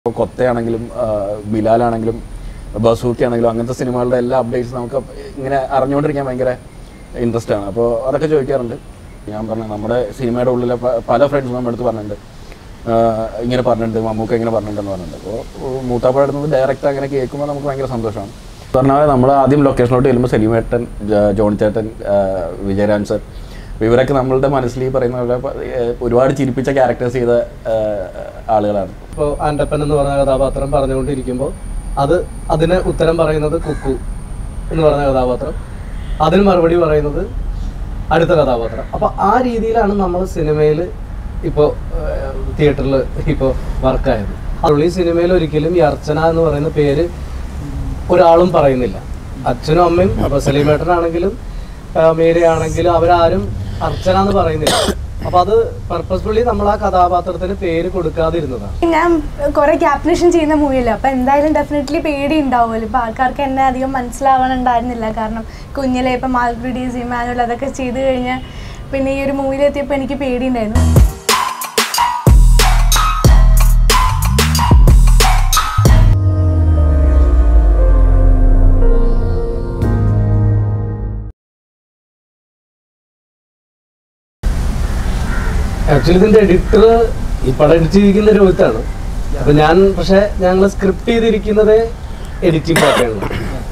ഇപ്പോൾ കൊത്തയാണെങ്കിലും ആ, ബിലാലാണെങ്കിലും ബസൂക്കി ആണെങ്കിലും അങ്ങനത്തെ സിനിമകളുടെ എല്ലാ അപ്ഡേറ്റ്സ് നമുക്ക് ഇങ്ങനെ അറിഞ്ഞുകൊണ്ടിരിക്കാൻ ഭയങ്കര ഇൻട്രസ്റ്റ് ആണ് അപ്പോൾ അതൊക്കെ ചോദിക്കാറുണ്ട് ഞാൻ പറഞ്ഞ നമ്മുടെ സിനിമയുടെ ഉള്ളിലെ പ- പല ഫ്രണ്ട്സും നമ്മുടെ അടുത്ത് പറഞ്ഞിട്ടുണ്ട് ആ, ഇങ്ങനെ പറഞ്ഞിട്ടുണ്ട് മമ്മൂക്ക ഇങ്ങനെ പറഞ്ഞിട്ടുണ്ടെന്ന് പറഞ്ഞിട്ടുണ്ട് അപ്പോൾ മൂത്താപ്പഴ അടുത്ത് ഡയറക്റ്റ് അങ്ങനെ കേൾക്കുമ്പോൾ നമുക്ക് ഭയങ്കര സന്തോഷമാണ് പറഞ്ഞാൽ നമ്മൾ ആദ്യം ലൊക്കേഷനിലോട്ട് ചെല്ലുമ്പോൾ സലീമേട്ടൻ ജ- ജോണി ചേട്ടൻ ആ, വിജയരാജ് സർ അപ്പോൾ ഇവരൊക്കെ നമ്മളുടെ മനസ്സിൽ ഈ പറയുന്ന പോലെ പ- ഏ, ഒരുപാട് ചിരിപ്പിച്ച ക്യാരക്ടേഴ്സ് ചെയ്ത ആ, ആളുകളാണ് ഇപ്പോൾ ആൻഡപ്പൻ എന്ന് പറഞ്ഞ കഥാപാത്രം പറഞ്ഞുകൊണ്ടിരിക്കുമ്പോൾ അത് അതിന് ഉത്തരം പറയുന്നത് കുക്കു എന്ന് പറഞ്ഞ കഥാപാത്രം അതിന് മറുപടി പറയുന്നത് അടുത്ത കഥാപാത്രം അപ്പൊ ആ രീതിയിലാണ് നമ്മൾ സിനിമയിൽ ഇപ്പോൾ തിയേറ്ററിൽ ഇപ്പോൾ വർക്കായത് അതുള്ള ഈ സിനിമയിൽ ഒരിക്കലും ഈ അർച്ചന എന്ന് പറയുന്ന പേര് ഒരാളും പറയുന്നില്ല അച്ഛനും അമ്മയും അപ്പൊ സലീമേട്ടനാണെങ്കിലും മീഡിയ ആണെങ്കിലും അവരാരും അർച്ചന എന്ന് പറയുന്നില്ല അപ്പൊ അത് പർപ്പസ്ഫുള്ളി നമ്മൾ ആ കഥാപാത്രത്തിന് പേര് കൊടുക്കാതിരുന്നതാണ് ഞാൻ കുറെ ക്യാപ്റ്റനേഷൻ ചെയ്യുന്ന മൂവിയല്ലേ അപ്പൊ എന്തായാലും ഡെഫിനറ്റ്ലി പേടി ഉണ്ടാവുമല്ലോ ഇപ്പൊ ആൾക്കാർക്ക് എന്നെ അധികം മനസ്സിലാവണുണ്ടായിരുന്നില്ല കാരണം കുഞ്ഞിലെ ഇപ്പൊ മാൽബ്രിഡീസ് ഇമാനുവൽ അതൊക്കെ ചെയ്ത് കഴിഞ്ഞാൽ പിന്നെ ഈ ഒരു മൂവിയിലെത്തിയപ്പോൾ എനിക്ക് പേടിയുണ്ടായിരുന്നു ആക്ച്വലി ഇതിന്റെ എഡിറ്റർ ഈ പടം എഡിറ്റ് ചെയ്തിരിക്കുന്ന രോഹിത്താണ് അപ്പൊ ഞാൻ പക്ഷെ ഞങ്ങൾ സ്ക്രിപ്റ്റ് ചെയ്തിരിക്കുന്നത് എഡിറ്റിംഗ് പാർട്ടാണ്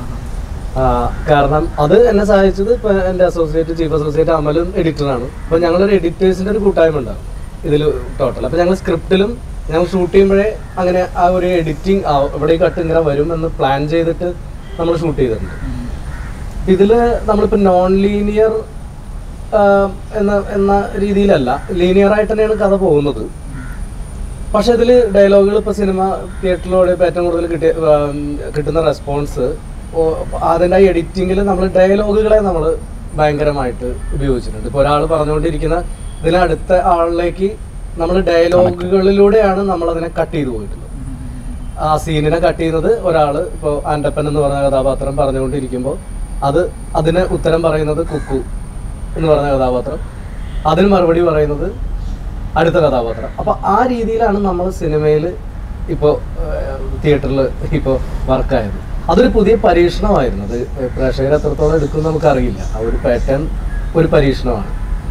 കാരണം അത് എന്നെ സഹായിച്ചത് ഇപ്പൊ എന്റെ അസോസിയേറ്റ് ചീഫ് അസോസിയേറ്റ് അമലും എഡിറ്ററാണ് അപ്പൊ ഞങ്ങളൊരു എഡിറ്റേഴ്സിന്റെ ഒരു കൂട്ടായ്മ ഉണ്ടാവും ഇതിൽ ടോട്ടൽ അപ്പൊ ഞങ്ങൾ സ്ക്രിപ്റ്റിലും ഞങ്ങൾ ഷൂട്ട് ചെയ്യുമ്പോഴേ അങ്ങനെ ആ ഒരു എഡിറ്റിംഗ് ഇവിടെ ഈ കട്ട് ഇങ്ങനെ വരും എന്ന് പ്ലാൻ ചെയ്തിട്ട് നമ്മൾ ഷൂട്ട് ചെയ്തിട്ടുണ്ട് ഇതില് നമ്മളിപ്പോ നോൺ ലീനിയർ എന്ന എന്ന രീതിയിലല്ല ലീനിയർ ആയിട്ട് തന്നെയാണ് കഥ പോകുന്നത് പക്ഷെ ഇതിൽ ഡയലോഗുകൾ ഇപ്പോൾ സിനിമ തിയേറ്ററിലൂടെ ഇപ്പോൾ ഏറ്റവും കൂടുതൽ കിട്ടിയ ആം, കിട്ടുന്ന റെസ്പോൺസ് അതിൻ്റെ എഡിറ്റിങ്ങിൽ നമ്മൾ ഡയലോഗുകളെ നമ്മൾ ഭയങ്കരമായിട്ട് ഉപയോഗിച്ചിട്ടുണ്ട് ഇപ്പോൾ ഒരാൾ പറഞ്ഞുകൊണ്ടിരിക്കുന്ന ഇതിനടുത്ത ആളിലേക്ക് നമ്മൾ ഡയലോഗുകളിലൂടെയാണ് നമ്മൾ അതിനെ കട്ട് ചെയ്തു പോയിട്ടുള്ളത് ആ സീനിനെ കട്ട് ചെയ്യുന്നത് ഒരാൾ ഇപ്പോൾ ആൻഡപ്പൻ എന്ന് പറഞ്ഞ കഥാപാത്രം പറഞ്ഞുകൊണ്ടിരിക്കുമ്പോൾ അത് അതിന് ഉത്തരം പറയുന്നത് കുക്കു എന്ന് പറഞ്ഞ കഥാപാത്രം അതിന് മറുപടി പറയുന്നത് അടുത്ത കഥാപാത്രം അപ്പൊ ആ രീതിയിലാണ് നമ്മൾ സിനിമയിൽ ഇപ്പോൾ തിയേറ്ററിൽ ഇപ്പോൾ വർക്കായത് അതൊരു പുതിയ പരീക്ഷണമായിരുന്നു അത് പ്രേക്ഷകർ എത്രത്തോളം എടുക്കും നമുക്കറിയില്ല ആ ഒരു പാറ്റേൺ ഒരു പരീക്ഷണമാണ്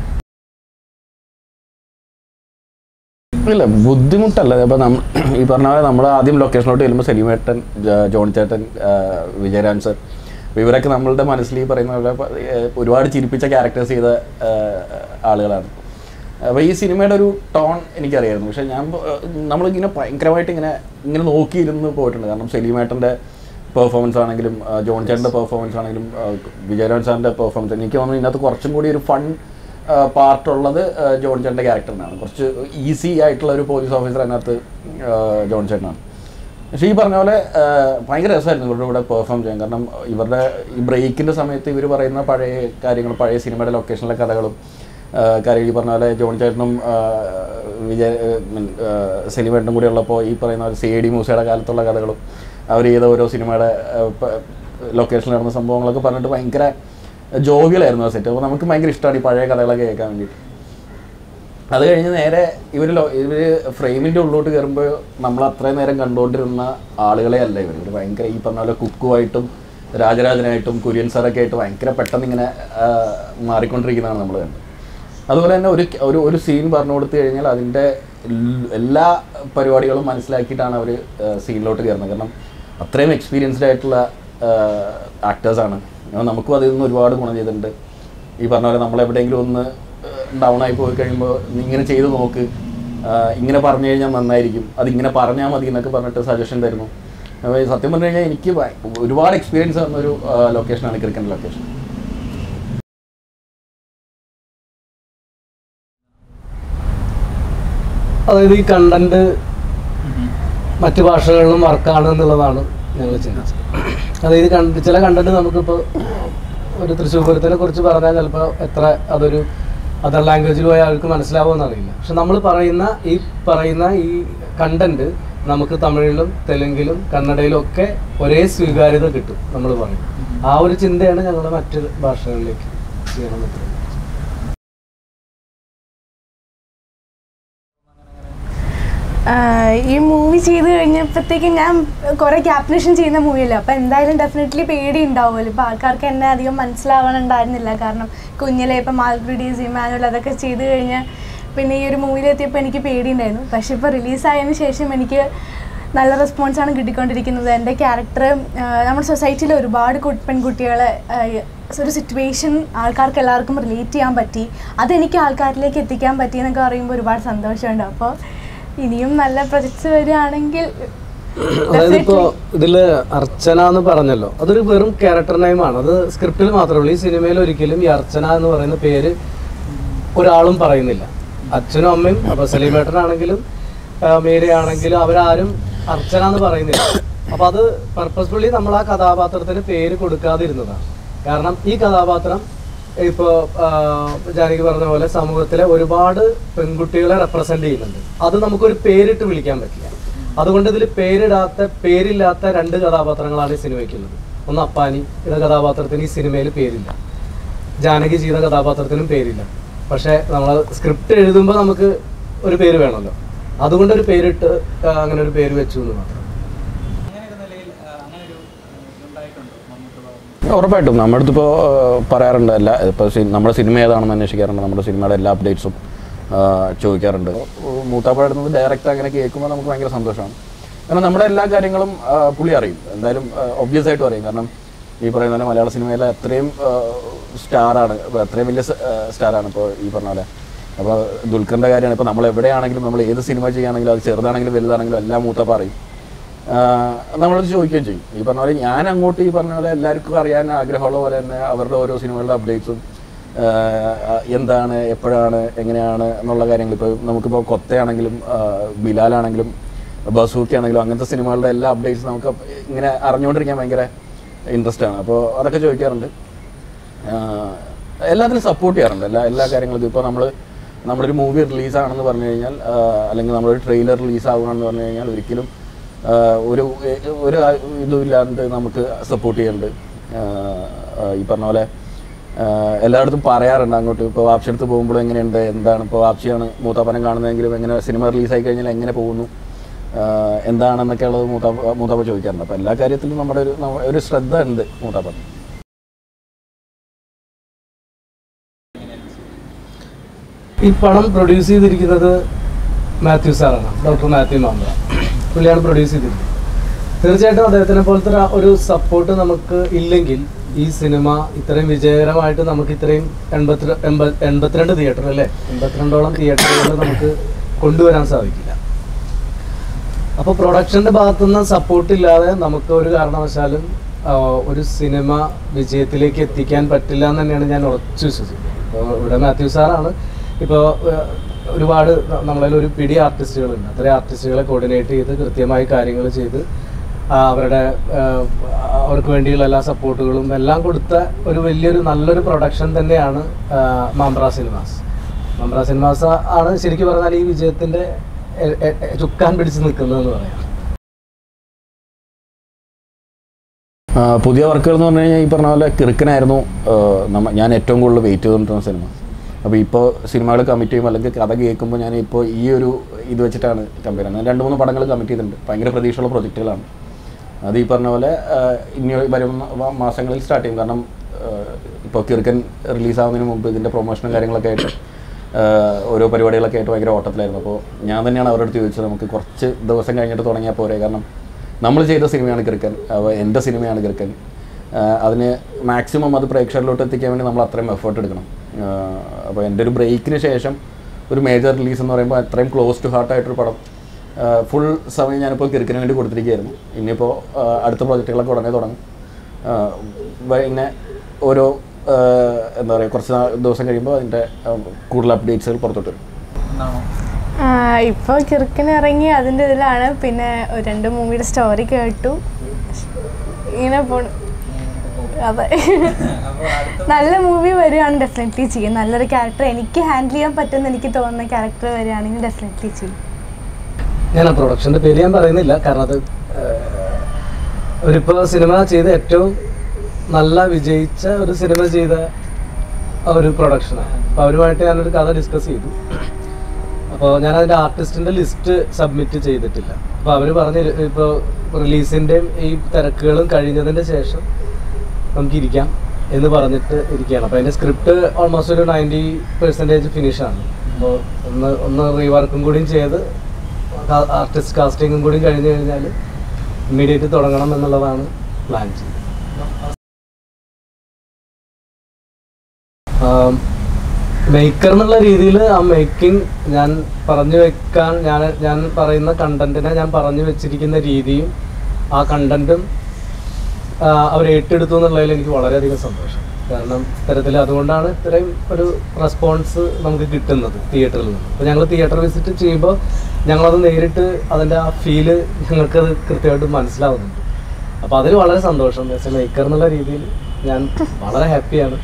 ഇല്ല ബുദ്ധിമുട്ടല്ല ഇപ്പം നമ്മ ഈ പറഞ്ഞ പോലെ നമ്മൾ ആദ്യം ലൊക്കേഷനിലോട്ട് ചെല്ലുമ്പോൾ സലീമേട്ടൻ ജ- ജോണി ചേട്ടൻ ആ, വിജയരാജ് സർ അപ്പോൾ ഇവരൊക്കെ നമ്മളുടെ മനസ്സിൽ ഈ പറയുന്ന പോലെ പ- ഏ, ഒരുപാട് ചിരിപ്പിച്ച ക്യാരക്ടേഴ്സ് ചെയ്ത ആ, ആളുകളാണ് അപ്പോൾ ഈ സിനിമയുടെ ഒരു ടോൺ എനിക്കറിയായിരുന്നു പക്ഷേ ഞാൻ പ- നമ്മളിങ്ങനെ ഭയങ്കരമായിട്ട് ഇങ്ങനെ ഇങ്ങനെ നോക്കിയിരുന്ന് പോയിട്ടുണ്ട് കാരണം സലീമേട്ടൻ്റെ പെർഫോമൻസ് ആണെങ്കിലും ആ, ജോൺ ചേട്ടൻ്റെ പെർഫോമൻസ് ആണെങ്കിലും ആ, വിജയരാജ് സാറിൻ്റെ പെർഫോമൻസ് എനിക്ക് തോന്നുന്നു ഇതിനകത്ത് കുറച്ചും കൂടി ഒരു ഫൺ പാർട്ടുള്ളത് ജോൺ ചേട്ടൻ്റെ ക്യാരക്ടറിനാണ് കുറച്ച് ഈസി ആയിട്ടുള്ള ഒരു പോലീസ് ഓഫീസർ അതിനകത്ത് ആ, ജോൺ ചേട്ടനാണ് പക്ഷേ ഈ പറഞ്ഞ പോലെ ആ, ഭയങ്കര രസമായിരുന്നു ഇവരുടെ കൂടെ പെർഫോം ചെയ്യാൻ കാരണം ഇവരുടെ ഈ ബ്രേക്കിൻ്റെ സമയത്ത് ഇവർ പറയുന്ന പഴയ കാര്യങ്ങൾ പഴയ സിനിമയുടെ ലൊക്കേഷനിലെ കഥകളും ആ, കാര്യം ഈ പറഞ്ഞ പോലെ ജോൺ ചേട്ടനും ആ, വിജയ സെലിമേട്ടനും കൂടി ഉള്ളപ്പോൾ ഈ പറയുന്ന പോലെ സി ഡി മൂസയുടെ കാലത്തുള്ള കഥകളും അവർ ചെയ്ത ഓരോ സിനിമയുടെ ലൊക്കേഷനിൽ നടന്ന സംഭവങ്ങളൊക്കെ പറഞ്ഞിട്ട് ഭയങ്കര ജോവിയലായിരുന്നു ആ സെറ്റ് അപ്പോൾ നമുക്ക് ഭയങ്കര ഇഷ്ടമാണ് ഈ പഴയ കഥകളൊക്കെ കേൾക്കാൻ വേണ്ടിയിട്ട് അത് കഴിഞ്ഞ് നേരെ ഇവർ ഇവർ ഫ്രെയിമിൻ്റെ ഉള്ളിലോട്ട് കയറുമ്പോൾ നമ്മൾ അത്രയും നേരം കണ്ടുകൊണ്ടിരുന്ന ആളുകളെ അല്ല ഇവർ ഇവർ ഭയങ്കര ഈ പറഞ്ഞ പോലെ കുക്കുമായിട്ടും രാജരാജനായിട്ടും കുര്യൻ സാറൊക്കെ ആയിട്ട് ഭയങ്കര പെട്ടെന്ന് ഇങ്ങനെ ആ, മാറിക്കൊണ്ടിരിക്കുന്നതാണ് നമ്മൾ കണ്ടത് അതുപോലെ തന്നെ ഒരു ഒരു ഒരു സീൻ പറഞ്ഞു കൊടുത്തു കഴിഞ്ഞാൽ അതിൻ്റെ എൽ- എല്ലാ പരിപാടികളും മനസ്സിലാക്കിയിട്ടാണ് അവർ സീനിലോട്ട് കയറുന്നത് കാരണം അത്രയും എക്സ്പീരിയൻസ്ഡ് ആയിട്ടുള്ള ആക്ടേഴ്സാണ് നമുക്കും അതിൽ നിന്ന് ഒരുപാട് ഗുണം ചെയ്തിട്ടുണ്ട് ഈ പറഞ്ഞ പോലെ നമ്മളെവിടെയെങ്കിലും ഒന്ന് ഡൗൺ ആയി പോയി കഴിയുമ്പോൾ നീ ഇങ്ങനെ ചെയ്ത് നോക്ക് ആ, ഇങ്ങനെ പറഞ്ഞു കഴിഞ്ഞാൽ നന്നായിരിക്കും അതിങ്ങനെ പറഞ്ഞാൽ മതി എന്നൊക്കെ പറഞ്ഞിട്ട് സജഷൻ തരുന്നു അപ്പോൾ ഈ സത്യം പറഞ്ഞു കഴിഞ്ഞാൽ എനിക്ക് ഭയ- ഒരുപാട് എക്സ്പീരിയൻസ് തന്നൊരു ലൊക്കേഷനാണ് ക്രിക്കറ്റ് ലൊക്കേഷൻ അതായത് ഈ കണ്ടന്റ് മറ്റു ഭാഷകളിലും വർക്കാണ് എന്നുള്ളതാണ് ഞങ്ങൾ ചിന്തിച്ചത് അതായത് കണ്ട ചില കണ്ടന്റ് നമുക്കിപ്പോൾ ഒരു തൃശ്ശൂർ പൂരത്തിനെ കുറിച്ച് പറഞ്ഞാൽ ചിലപ്പോൾ എത്ര അതൊരു അതർ ലാംഗ്വേജിൽ പോയ ആൾക്ക് മനസ്സിലാവുമെന്ന് അറിയില്ല പക്ഷെ നമ്മൾ പറയുന്ന ഈ പറയുന്ന ഈ കണ്ടന്റ് നമുക്ക് തമിഴിലും തെലുങ്കിലും കന്നഡയിലും ഒക്കെ ഒരേ സ്വീകാര്യത കിട്ടും നമ്മൾ പറയും ആ ഒരു ചിന്തയാണ് ഞങ്ങൾ മറ്റു ഭാഷകളിലേക്ക് ചെയ്യണമെന്ന് പറയുന്നത് ആഹ് ഈ മൂവി ചെയ്ത് കഴിഞ്ഞപ്പോഴത്തേക്കും ഞാൻ കുറേ ക്യാപ്റ്റനേഷൻ ചെയ്യുന്ന മൂവിയല്ലേ അപ്പോൾ എന്തായാലും ഡെഫിനറ്റ്ലി പേടി ഉണ്ടാവുമല്ലോ ഇപ്പോൾ ആൾക്കാർക്ക് എന്നെ അധികം മനസ്സിലാവണുണ്ടായിരുന്നില്ല കാരണം കുഞ്ഞിലെ ഇപ്പം മാൽഗ്രിഡീസ് ഇമാനുവൽ അതൊക്കെ ചെയ്ത് കഴിഞ്ഞാൽ പിന്നെ ഈ ഒരു മൂവിയിലെത്തിയപ്പോൾ എനിക്ക് പേടിയുണ്ടായിരുന്നു പക്ഷെ ഇപ്പോൾ റിലീസായതിനു ശേഷം എനിക്ക് നല്ല റെസ്പോൺസാണ് കിട്ടിക്കൊണ്ടിരിക്കുന്നത് എൻ്റെ ക്യാരക്ടർ നമ്മുടെ സൊസൈറ്റിയിൽ ഒരുപാട് കു പെൺകുട്ടികളെ ആഹ് ഒരു സിറ്റുവേഷൻ ആൾക്കാർക്ക് എല്ലാവർക്കും റിലേറ്റ് ചെയ്യാൻ പറ്റി അതെനിക്ക് ആൾക്കാരിലേക്ക് എത്തിക്കാൻ പറ്റി എന്നൊക്കെ പറയുമ്പോൾ ഒരുപാട് സന്തോഷമുണ്ട് അപ്പോൾ ഇനിയും നല്ല പ്രൊജക്ട്സ് വരികയാണെങ്കിൽ അതായത് ഇപ്പോ ഇതില് അർച്ചന എന്ന് പറഞ്ഞല്ലോ അതൊരു വെറും ക്യാരക്ടർ നെയിം ആണ് അത് സ്ക്രിപ്റ്റിൽ മാത്രമേ ഉള്ളൂ ഈ സിനിമയിൽ ഒരിക്കലും ഈ അർച്ചന എന്ന് പറയുന്ന പേര് ഒരാളും പറയുന്നില്ല അച്ഛനും അമ്മയും അപ്പൊ സലീമേട്ടനാണെങ്കിലും മീരയാണെങ്കിലും അവരാരും അർച്ചന എന്ന് പറയുന്നില്ല അപ്പൊ അത് പർപ്പസ്ഫുള്ളി നമ്മൾ ആ കഥാപാത്രത്തിന് പേര് കൊടുക്കാതിരുന്നതാണ് കാരണം ഈ കഥാപാത്രം ഇപ്പോൾ ജാനകി പറഞ്ഞ പോലെ സമൂഹത്തിലെ ഒരുപാട് പെൺകുട്ടികളെ റെപ്രസെന്റ് ചെയ്യുന്നുണ്ട് അത് നമുക്കൊരു പേരിട്ട് വിളിക്കാൻ പറ്റില്ല അതുകൊണ്ട് ഇതിൽ പേരിടാത്ത പേരില്ലാത്ത രണ്ട് കഥാപാത്രങ്ങളാണ് ഈ സിനിമയ്ക്കുള്ളത് ഒന്ന് അപ്പാനി എന്ന കഥാപാത്രത്തിന് ഈ സിനിമയിൽ പേരില്ല ജാനകി ചെയ്ത കഥാപാത്രത്തിനും പേരില്ല പക്ഷേ നമ്മൾ സ്ക്രിപ്റ്റ് എഴുതുമ്പോൾ നമുക്ക് ഒരു പേര് വേണമല്ലോ അതുകൊണ്ട് ഒരു പേരിട്ട് ആ, അങ്ങനെ ഒരു പേര് വെച്ചു എന്ന് മാത്രം അങ്ങനെയൊക്കെ നിലയിൽ ആ, അങ്ങനെ ഒരു ഇതുണ്ടായിട്ടുണ്ടോ മമ്മൂട്ടി ഭാഗത്ത് ഉറപ്പായിട്ടും നമ്മുടെ അടുത്തിപ്പോൾ പറയാറുണ്ട് എല്ലാ ഇപ്പോൾ നമ്മുടെ സിനിമ ഏതാണെന്ന് അന്വേഷിക്കാറുണ്ട് നമ്മുടെ സിനിമയുടെ എല്ലാ അപ്ഡേറ്റ്സും ചോദിക്കാറുണ്ട് മൂത്താപ്പഴ അടുത്ത് ഡയറക്റ്റ് അങ്ങനെ കേൾക്കുമ്പോൾ നമുക്ക് ഭയങ്കര സന്തോഷമാണ് കാരണം നമ്മുടെ എല്ലാ കാര്യങ്ങളും ആ, പുള്ളി അറിയും എന്തായാലും ഒബ്വിയസ് ആയിട്ടും അറിയും കാരണം ഈ പറയുന്ന പോലെ മലയാള സിനിമയിലെ അത്രയും സ്റ്റാറാണ് അത്രയും വലിയ സ്റ്റാറാണ് ഇപ്പോൾ ഈ പറഞ്ഞ പോലെ അപ്പോൾ ദുൽഖറിൻ്റെ കാര്യമാണ് ഇപ്പോൾ നമ്മൾ എവിടെയാണെങ്കിലും നമ്മൾ ഏത് സിനിമ ചെയ്യുകയാണെങ്കിലും അത് ചെറുതാണെങ്കിലും വലുതാണെങ്കിലും എല്ലാം മൂത്തപ്പ അറിയും ആഹ് നമ്മളത് ചോദിക്കുകയും ചെയ്യും ഈ പറഞ്ഞ പോലെ ഞാൻ അങ്ങോട്ട് ഈ പറഞ്ഞ പോലെ എല്ലാവർക്കും അറിയാൻ ആഗ്രഹമുള്ള പോലെ തന്നെ അവരുടെ ഓരോ സിനിമകളുടെ അപ്ഡേറ്റ്സും എന്താണ് എപ്പോഴാണ് എങ്ങനെയാണ് എന്നുള്ള കാര്യങ്ങൾ ഇപ്പോൾ നമുക്കിപ്പോൾ കൊത്തയാണെങ്കിലും ആഹ് ബിലാലാണെങ്കിലും ബസൂക്കി ആണെങ്കിലും അങ്ങനത്തെ സിനിമകളുടെ എല്ലാ അപ്ഡേറ്റ്സും നമുക്ക് ഇങ്ങനെ അറിഞ്ഞുകൊണ്ടിരിക്കാൻ ഭയങ്കര ഇൻട്രസ്റ്റ് ആണ് അപ്പോൾ അതൊക്കെ ചോദിക്കാറുണ്ട് ആഹ് എല്ലാത്തിനും സപ്പോർട്ട് ചെയ്യാറുണ്ട് എല്ലാ എല്ലാ കാര്യങ്ങളും ഇപ്പോൾ നമ്മൾ നമ്മളൊരു മൂവി റിലീസാണെന്ന് പറഞ്ഞു കഴിഞ്ഞാൽ ആഹ് അല്ലെങ്കിൽ നമ്മളൊരു ട്രെയിലർ റിലീസ് ആവുകയാണെന്ന് പറഞ്ഞു കഴിഞ്ഞാൽ ഒരിക്കലും ആഹ് ഒരു എ- ഒരു ഇതും ഇല്ലാണ്ട് നമുക്ക് സപ്പോർട്ട് ചെയ്യുന്നുണ്ട് ആഹ് ആഹ് ഈ പറഞ്ഞ പോലെ ആഹ് എല്ലായിടത്തും പറയാറുണ്ട് അങ്ങോട്ട് ഇപ്പോൾ വാപ്സി അടുത്ത് പോകുമ്പോൾ എങ്ങനെയുണ്ട് എന്താണ് ഇപ്പോൾ വാപ്സിയാണ് മൂത്താപ്പനം കാണുന്നതെങ്കിലും എങ്ങനെ സിനിമ റിലീസായി കഴിഞ്ഞാൽ എങ്ങനെ പോകുന്നു ആഹ് എന്താണെന്നൊക്കെ ഉള്ളത് മൂത്താപ്പ മൂത്താപ്പ ചോദിക്കാറുണ്ട് അപ്പോൾ എല്ലാ കാര്യത്തിലും നമ്മുടെ ഒരു നമ്മ- ഒരു ശ്രദ്ധ ഉണ്ട് മൂത്താപ്പൻ ഈ പണം പ്രൊഡ്യൂസ് ചെയ്തിരിക്കുന്നത് മാത്യു സാറാണ് ഡോക്ടർ മാത്യു മാമ്പ പുള്ളിയാണ് പ്രൊഡ്യൂസ് ചെയ്തിരിക്കുന്നത് തീർച്ചയായിട്ടും അദ്ദേഹത്തിനെ പോലത്തെ ഒരു- ഒരു സപ്പോർട്ട് നമുക്ക് ഇല്ലെങ്കിൽ ഈ സിനിമ ഇത്രയും വിജയകരമായിട്ട് നമുക്ക് ഇത്രയും എൺപത്തി എൺപ- എൺപത്തിരണ്ട് തിയേറ്റർ അല്ലേ എൺപത്തിരണ്ടോളം തിയേറ്ററുകളിൽ നമുക്ക് കൊണ്ടുവരാൻ സാധിക്കില്ല അപ്പോൾ പ്രൊഡക്ഷൻ്റെ ഭാഗത്തുനിന്ന് സപ്പോർട്ട് ഇല്ലാതെ നമുക്ക് ഒരു കാരണവശാലും ആ, ഒരു സിനിമ വിജയത്തിലേക്ക് എത്തിക്കാൻ പറ്റില്ല എന്ന് തന്നെയാണ് ഞാൻ ഉറച്ചു വിശ്വസിക്കുന്നത് ഇപ്പോൾ ഇവിടെ മാത്യു സാറാണ് ഇപ്പോൾ ഒരുപാട് നമ്മളതിൽ ഒരു പിടി ആർട്ടിസ്റ്റുകളുണ്ട് അത്രയും ആർട്ടിസ്റ്റുകളെ കോർഡിനേറ്റ് ചെയ്ത് കൃത്യമായി കാര്യങ്ങൾ ചെയ്ത് ആ, അവരുടെ ആ, അവർക്ക് വേണ്ടിയുള്ള എല്ലാ സപ്പോർട്ടുകളും എല്ലാം കൊടുത്ത ഒരു വലിയൊരു നല്ലൊരു പ്രൊഡക്ഷൻ തന്നെയാണ് ആ, മാമ്പ്ര സിനിമാസ് മാമ്പ്ര സിനിമാസ് ആണ് ശരിക്കും പറഞ്ഞാൽ ഈ വിജയത്തിൻ്റെ എ- എ- എ- ചുക്കാൻ പിടിച്ച് നിൽക്കുന്നതെന്ന് പറയാം ആ, പുതിയ വർക്കുകൾ എന്ന് പറഞ്ഞു കഴിഞ്ഞാൽ ഈ പറഞ്ഞ പോലെ കിറുക്കനായിരുന്നു ആ, നമ്മ ഞാൻ ഏറ്റവും കൂടുതൽ വെയിറ്റ് ചെയ്തുകൊണ്ടിരുന്ന സിനിമ അപ്പോൾ ഇപ്പോൾ സിനിമകൾ കമ്മിറ്റ് ചെയ്യുമ്പോൾ അല്ലെങ്കിൽ കഥ കേൾക്കുമ്പോൾ ഞാൻ ഇപ്പോൾ ഈ ഒരു ഇത് വെച്ചിട്ടാണ് കമ്പയർ ചെയ്യുന്നത് രണ്ട് മൂന്ന് പടങ്ങൾ കമ്മിറ്റ് ചെയ്തിട്ടുണ്ട് ഭയങ്കര പ്രതീക്ഷയുള്ള പ്രൊജക്റ്റുകളാണ് അത് ഈ പറഞ്ഞ പോലെ ആ, ഇനി വരുന്ന വ- മാസങ്ങളിൽ സ്റ്റാർട്ട് ചെയ്യും കാരണം ആ, ഇപ്പോൾ കിറുക്കൻ റിലീസാവുന്നതിന് മുമ്പ് ഇതിൻ്റെ പ്രൊമോഷനും കാര്യങ്ങളൊക്കെ ആയിട്ട് ആ, ഓരോ പരിപാടികളൊക്കെ ആയിട്ട് ഭയങ്കര ഓട്ടത്തിലായിരുന്നു അപ്പോൾ ഞാൻ തന്നെയാണ് അവരുടെ അടുത്ത് ചോദിച്ചത് നമുക്ക് കുറച്ച് ദിവസം കഴിഞ്ഞിട്ട് തുടങ്ങിയാൽ പോരെ കാരണം നമ്മൾ ചെയ്ത സിനിമയാണ് കിറുക്കൻ അപ്പോൾ എൻ്റെ സിനിമയാണ് കിറുക്കൻ ആഹ് അതിന് മാക്സിമം അത് പ്രേക്ഷകരിലോട്ട് എത്തിക്കാൻ വേണ്ടി നമ്മൾ അത്രയും എഫേർട്ട് എടുക്കണം ആഹ് അപ്പോൾ എൻ്റെ ഒരു ബ്രേക്കിന് ശേഷം ഒരു മേജർ റിലീസ് എന്ന് പറയുമ്പോൾ അത്രയും ക്ലോസ് ടു ഹാർട്ട് ആയിട്ടൊരു പടം ഫുൾ സമയം ഞാനിപ്പോൾ കിറുക്കിന് വേണ്ടി കൊടുത്തിരിക്കുകയായിരുന്നു ഇനിയിപ്പോൾ ആഹ് അടുത്ത പ്രോജക്റ്റുകളൊക്കെ ഉടനെ തുടങ്ങും ആഹ് പിന്നെ ഓരോ ആഹ് എന്താ പറയുക കുറച്ച് നാ- ദിവസം കഴിയുമ്പോൾ അതിൻ്റെ ആഹ് കൂടുതൽ അപ്ഡേറ്റ്സുകൾ പുറത്തോട്ട് വരും എന്നാണോ ഇപ്പോൾ കിറുക്കിന് ഇറങ്ങി അതിൻ്റെ ഇതിലാണ് പിന്നെ ഒരു രണ്ട് മൂവിയുടെ സ്റ്റോറി കേട്ടു ഇങ്ങനെ പോണു അതെ അപ്പോൾ അടുത്ത നല്ല മൂവി വരികയാണ് ഡെഫിനറ്റ്ലി ചെയ്യും നല്ലൊരു ക്യാരക്ടർ എനിക്ക് ഹാൻഡിൽ ചെയ്യാൻ പറ്റുമെന്ന് എനിക്ക് തോന്നുന്ന ക്യാരക്ടർ വരികയാണെങ്കിൽ ഡെഫിനറ്റ്ലി ചെയ്യും ഞാൻ ആ പ്രൊഡക്ഷൻ്റെ പേര് ഞാൻ പറയുന്നില്ല കാരണം അത് അവരിപ്പോൾ സിനിമ ചെയ്ത ഏറ്റവും നല്ല വിജയിച്ച ഒരു സിനിമ ചെയ്ത ആ ഒരു പ്രൊഡക്ഷനാണ് അപ്പോൾ അവരുമായിട്ട് ഞാനൊരു കഥ ഡിസ്കസ് ചെയ്തു അപ്പോൾ ഞാൻ അതിൻ്റെ ആർട്ടിസ്റ്റിൻ്റെ ലിസ്റ്റ് സബ്മിറ്റ് ചെയ്തിട്ടില്ല അപ്പോൾ അവർ പറഞ്ഞ് ഇപ്പോൾ റിലീസിൻ്റെയും ഈ തിരക്കുകളും കഴിഞ്ഞതിൻ്റെ ശേഷം നമുക്ക് ഇരിക്കാം എന്ന് പറഞ്ഞിട്ട് ഇരിക്കുകയാണ് അപ്പോൾ അതിൻ്റെ സ്ക്രിപ്റ്റ് ഓൾമോസ്റ്റ് ഒരു നയൻറ്റി പെർസെൻറ്റേജ് ഫിനിഷാണ് അപ്പോൾ ഒന്ന് ഒന്ന് റീവർക്കും കൂടിയും ചെയ്ത് ആർട്ടിസ്റ്റ് കാസ്റ്റിങ്ങും കൂടി കഴിഞ്ഞ് കഴിഞ്ഞാൽ ഇമ്മീഡിയറ്റ് തുടങ്ങണം എന്നുള്ളതാണ് പ്ലാൻ ചെയ്തത് മേക്കർ എന്നുള്ള രീതിയിൽ ആ മേക്കിംഗ് ഞാൻ പറഞ്ഞു വെക്കാൻ ഞാൻ ഞാൻ പറയുന്ന കണ്ടന്റിനെ ഞാൻ പറഞ്ഞു വെച്ചിരിക്കുന്ന രീതിയും ആ കണ്ടന്റും അവർ ഏറ്റെടുത്തു എന്നുള്ളതിൽ എനിക്ക് വളരെയധികം സന്തോഷം കാരണം ഇത്തരത്തിൽ അതുകൊണ്ടാണ് ഇത്രയും ഒരു റെസ്പോൺസ് നമുക്ക് കിട്ടുന്നത് തിയേറ്ററിൽ നിന്ന് അപ്പോൾ ഞങ്ങൾ തിയേറ്റർ വിസിറ്റ് ചെയ്യുമ്പോൾ ഞങ്ങളത് നേരിട്ട് അതിൻ്റെ ആ ഫീല് ഞങ്ങൾക്കത് കൃത്യമായിട്ട് മനസ്സിലാവുന്നുണ്ട് അപ്പോൾ അതിൽ വളരെ സന്തോഷം ആസ് എ മേക്കർ എന്നുള്ള രീതിയിൽ ഞാൻ വളരെ ഹാപ്പിയാണ്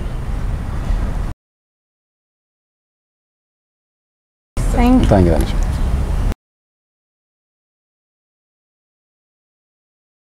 താങ്ക് താങ്ക് യു ധനുഷ്